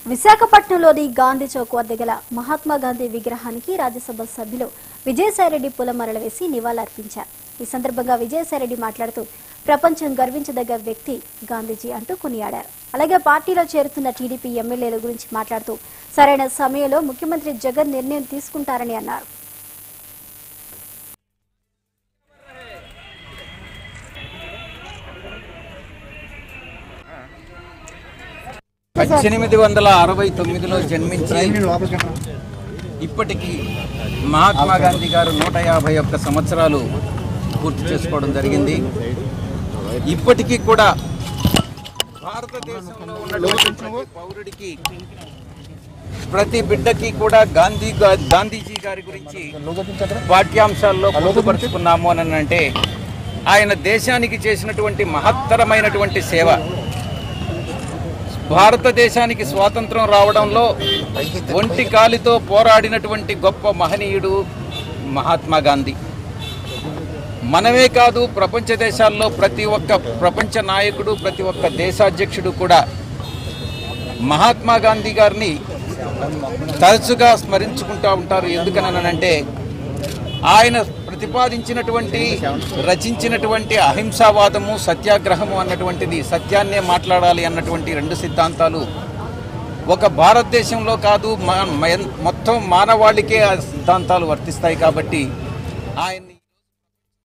విశాఖపట్నంలోని గాంధీ చౌక్ వద్ద గల మహాత్మా గాంధీ విగ్రహానికి రాజ్యసభ సభ్యులు విజయసాయిరెడ్డి పూలమాలలు వేసి నివాళులర్పించారు ఈ సందర్భంగా విజయసాయిరెడ్డి మాట్లాడుతూ ప్రపంచం గర్వించదగ్గ వ్యక్తి గాంధీజీ అంటూ కొనియాడారు అలాగే పార్టీలో చేరుతున్న టీడీపీ ఎమ్మెల్యేల గురించి మాట్లాడుతూ సరైన సమయంలో ముఖ్యమంత్రి జగన్ నిర్ణయం తీసుకుంటారని అన్నారు పద్దెనిమిది వందల అరవై తొమ్మిదిలో జన్మించి ఇప్పటికీ మహాత్మా గాంధీ గారు నూట యాభై ఒక్క సంవత్సరాలు పూర్తి చేసుకోవడం జరిగింది ఇప్పటికీ కూడా భారతదేశంలో ఉన్నటువంటి ప్రతి పౌరుడికి ప్రతి బిడ్డకి కూడా గాంధీ గా- గాంధీజీ గారి గురించి పాఠ్యాంశాల్లో పొందుపరుచుకున్నాము అని అంటే ఆయన దేశానికి చేసినటువంటి మహత్తరమైనటువంటి సేవ భారతదేశానికి స్వాతంత్రం రావడంలో ఒంటి కాలితో పోరాడినటువంటి గొప్ప మహనీయుడు మహాత్మా గాంధీ మనమే కాదు ప్రపంచ దేశాల్లో ప్రతి ఒక్క ప్రపంచ నాయకుడు ప్రతి ఒక్క దేశాధ్యక్షుడు కూడా మహాత్మా గాంధీ గారిని తరచుగా స్మరించుకుంటూ ఉంటారు ఎందుకనంటే ఆయన ప్రతిపాదించినటువంటి రచించినటువంటి అహింసావాదము సత్యాగ్రహము అన్నటువంటిది సత్యాన్నే మాట్లాడాలి అన్నటువంటి రెండు సిద్ధాంతాలు ఒక భారతదేశంలో కాదు మ- మ- మొత్తం మానవాళికే ఆ సిద్ధాంతాలు వర్తిస్తాయి కాబట్టి ఆయన్ని